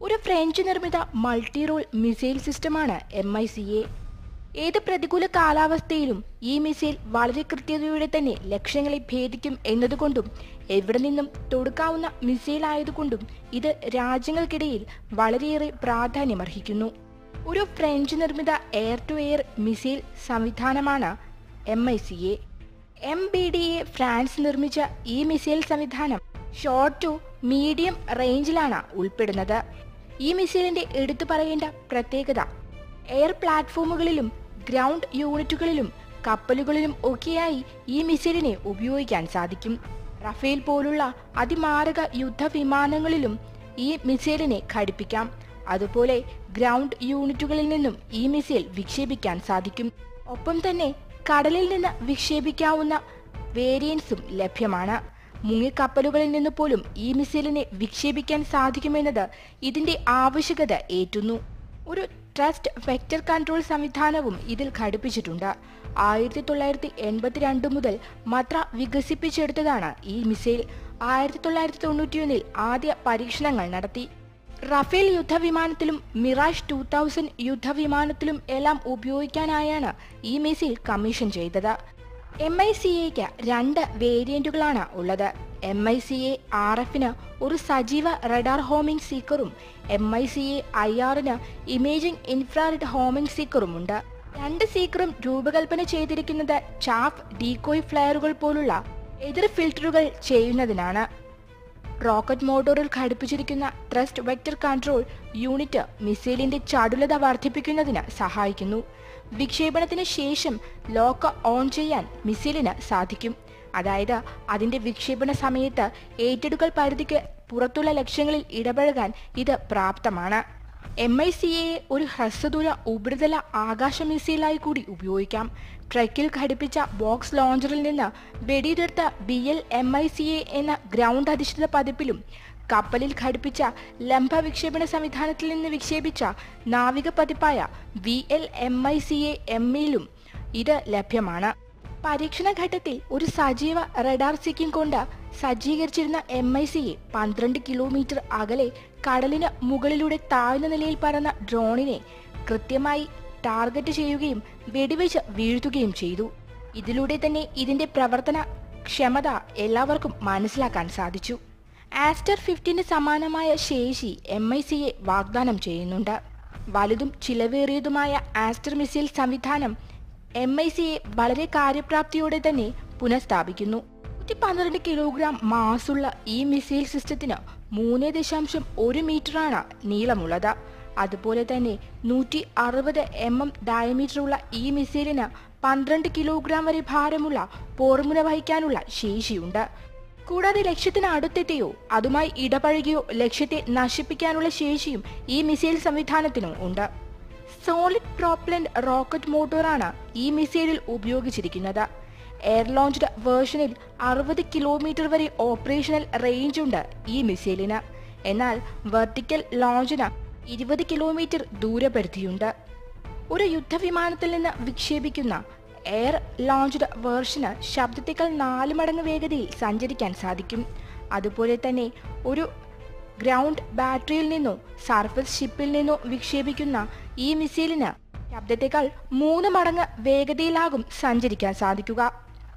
ഒരു ഫ്രഞ്ച് നിർമ്മിത multi role missile സിസ്റ്റമാണ് എം ഐ സി എ ഏത് പ്രതികൂല കാലാവസ്ഥയിലും ഈ മിസൈൽ വളരെ കൃത്യതയോടെ തന്നെ ലക്ഷ്യങ്ങളെ ഭേദിക്കും എന്നതുകൊണ്ടും എവിടെ നിന്നും തൊടുക്കാവുന്ന മിസൈൽ ആയതുകൊണ്ടും ഇത് രാജ്യങ്ങൾക്കിടയിൽ വളരെയേറെ പ്രാധാന്യമർഹിക്കുന്നു ഒരു ഫ്രഞ്ച് നിർമ്മിത എയർ ടു എയർ മിസൈൽ സംവിധാനമാണ് M I C A M B D A France നിർമ്മിച്ച ഈ മിസൈൽ സംവിധാനം ഷോർട്ട് ടു മീഡിയം റേഞ്ചിലാണ് ഉൾപ്പെടുന്നത് ഈ മിസൈലിന്റെ എടുത്തു പറയേണ്ട പ്രത്യേകത എയർ പ്ലാറ്റ്ഫോമുകളിലും ഗ്രൗണ്ട് യൂണിറ്റുകളിലും കപ്പലുകളിലും ഒക്കെയായി ഈ മിസൈലിനെ ഉപയോഗിക്കാൻ സാധിക്കും റഫേൽ പോലുള്ള അതിമാരക യുദ്ധവിമാനങ്ങളിലും ഈ മിസൈലിനെ ഘടിപ്പിക്കാം അതുപോലെ ഗ്രൗണ്ട് യൂണിറ്റുകളിൽ നിന്നും ഈ മിസൈൽ വിക്ഷേപിക്കാൻ സാധിക്കും ഒപ്പം തന്നെ കടലിൽ നിന്ന് വിക്ഷേപിക്കാവുന്ന വേരിയൻസും ലഭ്യമാണ് മുങ്ങിക്കപ്പലുകളിൽ നിന്ന് പോലും ഈ മിസൈലിനെ വിക്ഷേപിക്കാൻ സാധിക്കുമെന്നത് ഇതിന്റെ ആവശ്യകത ഏറ്റുന്നു ഒരു ട്രസ്റ്റ് വെക്ടർ കൺട്രോൾ സംവിധാനവും ഇതിൽ ഘടിപ്പിച്ചിട്ടുണ്ട് ആയിരത്തി തൊള്ളായിരത്തി എൺപത്തിരണ്ട് മുതൽ മത്ര വികസിപ്പിച്ചെടുത്തതാണ് ഈ മിസൈൽ ആയിരത്തി തൊള്ളായിരത്തി തൊണ്ണൂറ്റിയൊന്നിൽ ആദ്യ പരീക്ഷണങ്ങൾ നടത്തി റഫേൽ യുദ്ധവിമാനത്തിലും മിറാഷ് ടൂ തൗസൻഡ് യുദ്ധവിമാനത്തിലും എല്ലാം ഉപയോഗിക്കാനായാണ് ഈ മിസൈൽ കമ്മീഷൻ ചെയ്തത് എം ഐ സി എക്ക് രണ്ട് വേരിയന്റുകളാണ് ഉള്ളത് M I C A R എഫിന് ഒരു സജീവ റഡാർ ഹോമിംഗ് സീക്കറും M I C A I ആറിന് ഇമേജിംഗ് ഇൻഫ്രാറെഡ് ഹോമിംഗ് സീക്കറുമുണ്ട് രണ്ട് സീക്കറും രൂപകൽപ്പന ചെയ്തിരിക്കുന്നത് ചാഫ് ഡീകോയ് ഫ്ലയറുകൾ പോലുള്ള എതിർ ഫിൽറ്ററുകൾ ചെയ്യുന്നതിനാണ് റോക്കറ്റ് മോട്ടോറിൽ ഘടിപ്പിച്ചിരിക്കുന്ന ത്രസ്റ്റ് വെക്ടർ കൺട്രോൾ യൂണിറ്റ് മിസൈലിന്റെ ചടുലത വർദ്ധിപ്പിക്കുന്നതിന് സഹായിക്കുന്നു വിക്ഷേപണത്തിന് ശേഷം ലോക്ക് ഓൺ ചെയ്യാൻ മിസൈലിന് സാധിക്കും അതായത് അതിന്റെ വിക്ഷേപണ സമയത്ത് ഏറ്റെടുക്കൽ പരിധിക്ക് പുറത്തുള്ള ലക്ഷ്യങ്ങളിൽ ഇടപഴകാൻ ഇത് പ്രാപ്തമാണ് എം ഐ സി എ ഒരു ഹ്രസ്വദൂര ഉപരിതല ആകാശ മിസൈലായി കൂടി ഉപയോഗിക്കാം ട്രക്കിൽ ഘടിപ്പിച്ച ബോക്സ് ലോഞ്ചറിൽ നിന്ന് വെടിയുതിർത്ത B L M I C A എന്ന ഗ്രൗണ്ട് അധിഷ്ഠിത പതിപ്പിലും കപ്പലിൽ ഘടിപ്പിച്ച ലംബ വിക്ഷേപണ സംവിധാനത്തിൽ നിന്ന് വിക്ഷേപിച്ച നാവിക പതിപ്പായ V L M I C A M ഇയിലും ഇത് ലഭ്യമാണ് പരീക്ഷണ ഘട്ടത്തിൽ ഒരു സജീവ റഡാർ സിക്കിംഗ് കൊണ്ട് സജ്ജീകരിച്ചിരുന്ന എം ഐ സി എ പന്ത്രണ്ട് കിലോമീറ്റർ അകലെ കടലിന് മുകളിലൂടെ താഴ്ന്ന നിലയിൽ പറന്ന ഡ്രോണിനെ കൃത്യമായി ടാർഗറ്റ് ചെയ്യുകയും വെടിവെച്ച് വീഴ്ത്തുകയും ചെയ്തു ഇതിലൂടെ തന്നെ ഇതിന്റെ പ്രവർത്തന ക്ഷമത എല്ലാവർക്കും മനസ്സിലാക്കാൻ സാധിച്ചു ആസ്റ്റർ ഫിഫ്റ്റീന് സമാനമായ ശേഷി എം ഐ സിയെ വാഗ്ദാനം ചെയ്യുന്നുണ്ട് വലുതും ചിലവേറിയതുമായ ആസ്റ്റർ മിസൈൽ സംവിധാനം എം ഐ സിയെ വളരെ കാര്യപ്രാപ്തിയോടെ തന്നെ പുനഃസ്ഥാപിക്കുന്നു നൂറ്റി പന്ത്രണ്ട് കിലോഗ്രാം മാസുള്ള ഈ മിസൈൽ സിസ്റ്റത്തിന് മൂന്ന് ദശാംശം ഒരു മീറ്ററാണ് നീളമുള്ളത് അതുപോലെ തന്നെ നൂറ്റി അറുപത് എം എം ഡയമീറ്ററുള്ള ഈ മിസൈലിന് പന്ത്രണ്ട് കിലോഗ്രാം വരെ ഭാരമുള്ള പോർമുന വഹിക്കാനുള്ള ശേഷിയുണ്ട് കൂടാതെ ലക്ഷ്യത്തിന് അടുത്തെത്തിയോ അതുമായി ഇടപഴകിയോ ലക്ഷ്യത്തെ നശിപ്പിക്കാനുള്ള ശേഷിയും ഈ മിസൈൽ സംവിധാനത്തിനും ഉണ്ട് സോളിഡ് പ്രോപ്ലന്റ് റോക്കറ്റ് മോട്ടോറാണ് ഈ മിസൈലിൽ ഉപയോഗിച്ചിരിക്കുന്നത് എയർ ലോഞ്ച്ഡ് വേർഷനിൽ അറുപത് കിലോമീറ്റർ വരെ ഓപ്പറേഷണൽ റേഞ്ച് ഉണ്ട് ഈ മിസൈലിന് എന്നാൽ വെർട്ടിക്കൽ ലോഞ്ചിന് ഇരുപത് കിലോമീറ്റർ ദൂരപരിധിയുണ്ട് ഒരു യുദ്ധവിമാനത്തിൽ നിന്ന് വിക്ഷേപിക്കുന്ന എയർ ലോഞ്ച്ഡ് വേർഷന് ശബ്ദത്തേക്കാൾ നാല് മടങ്ങ് വേഗതയിൽ സഞ്ചരിക്കാൻ സാധിക്കും അതുപോലെ തന്നെ ഒരു ഗ്രൗണ്ട് ബാറ്ററിയിൽ നിന്നോ സർഫസ് ഷിപ്പിൽ നിന്നോ വിക്ഷേപിക്കുന്ന ഈ മിസൈലിന് ശബ്ദത്തേക്കാൾ മൂന്ന് മടങ്ങ് വേഗതയിലാകും സഞ്ചരിക്കാൻ സാധിക്കുക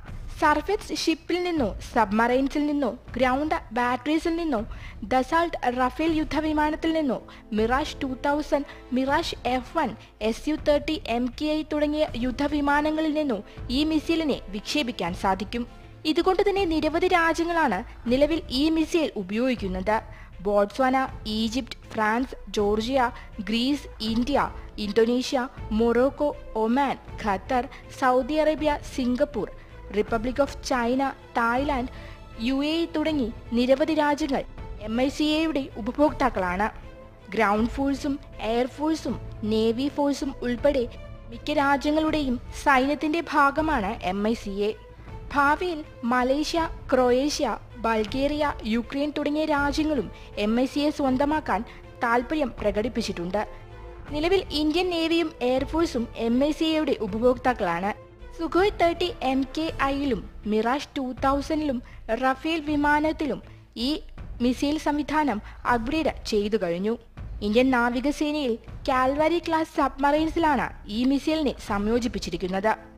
സർഫസ് ഷിപ്പിൽ നിന്നോ സബ്മറൈൻസിൽ നിന്നോ ഗ്രൗണ്ട് ബാറ്ററീസിൽ നിന്നോ ദസാൾട്ട് റഫേൽ യുദ്ധവിമാനത്തിൽ നിന്നോ Mirage two thousand Mirage F one S U thirty M K I തുടങ്ങിയ യുദ്ധവിമാനങ്ങളിൽ നിന്നോ ഈ മിസൈലിനെ വിക്ഷേപിക്കാൻ സാധിക്കും ഇതുകൊണ്ട് തന്നെ നിരവധി രാജ്യങ്ങളാണ് നിലവിൽ ഈ മിസൈൽ ഉപയോഗിക്കുന്നത് Botswana Egypt France Georgia Greece India Indonesia Morocco Oman Qatar Saudi Arabia Singapore Republic of China Thailand U A E തുടങ്ങി നിരവധി രാജ്യങ്ങൾ എം ഐ സി എയുടെ ഉപഭോക്താക്കളാണ് ഗ്രൗണ്ട് ഫോഴ്സും എയർഫോഴ്സും നേവി ഫോഴ്സും ഉൾപ്പെടെ മിക്ക രാജ്യങ്ങളുടെയും സൈന്യത്തിന്റെ ഭാഗമാണ് എം ഐ സി എ ഭാവിയിൽ മലേഷ്യ ക്രൊയേഷ്യ ബൾഗേറിയ യുക്രൈൻ തുടങ്ങിയ രാജ്യങ്ങളും എം ഐ സിയെ സ്വന്തമാക്കാൻ താൽപ്പര്യം പ്രകടിപ്പിച്ചിട്ടുണ്ട് നിലവിൽ ഇന്ത്യൻ നേവിയും എയർഫോഴ്സും എം ഐ സി എയുടെ ഉപഭോക്താക്കളാണ് സുഖോയ് തേർട്ടി എം കെ ഐയിലും മിറാഷ് ടൂ തൗസൻഡിലും റഫേൽ വിമാനത്തിലും ഈ മിസൈൽ സംവിധാനം അപ്ഗ്രേഡ് ചെയ്തു കഴിഞ്ഞു ഇന്ത്യൻ നാവികസേനയിൽ കാൽവരി ക്ലാസ് സബ്മറൈൻസിലാണ് ഈ മിസൈലിനെ സംയോജിപ്പിച്ചിരിക്കുന്നത്